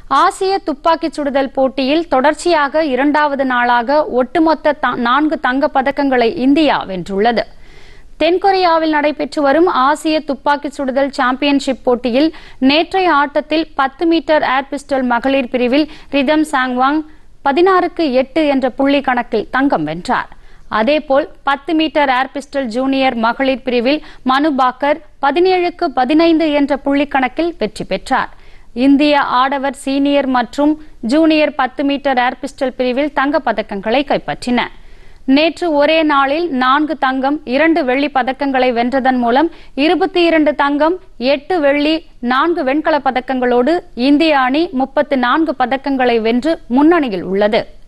ஆசிய துப்பாக்கிச் சுடுதல் போட்டியில் தொடர்ச்சியாக இரண்டாவது நாளாக ஒட்டுமொத்த த- நான்கு தங்கப் பதக்கங்களை இந்தியா வென்றுள்ளது தென்கொரியாவில் நடைபெற்று வரும் ஆசிய துப்பாக்கிச் சுடுதல் சாம்பியன்ஷிப் போட்டியில் நேற்றைய ஆட்டத்தில் பத்து மீட்டர் ஏர் பிஸ்டல் மகளிர் பிரிவில் ரிதம் சாங்வாங் பதினாறுக்கு எட்டு என்ற புள்ளி கணக்கில் தங்கம் வென்றார் அதேபோல் பத்து மீட்டர் ஏர் பிஸ்டல் ஜூனியர் மகளிர் பிரிவில் மனு பாக்கர் பதினேழுக்கு பதினைந்து என்ற புள்ளி கணக்கில் வெற்றி பெற்றார் இந்திய ஆடவர் சீனியர் மற்றும் ஜூனியர் பத்து மீட்டர் ஏர் பிஸ்டல் பிரிவில் தங்கப் பதக்கங்களை கைப்பற்றின நேற்று ஒரே நாளில் நான்கு தங்கம் இரண்டு வெள்ளி பதக்கங்களை வென்றதன் மூலம் இருபத்தி இரண்டு தங்கம் எட்டு வெள்ளி நான்கு வெண்கலப் பதக்கங்களோடு இந்திய அணி முப்பத்து நான்கு பதக்கங்களை வென்று முன்னணியில் உள்ளது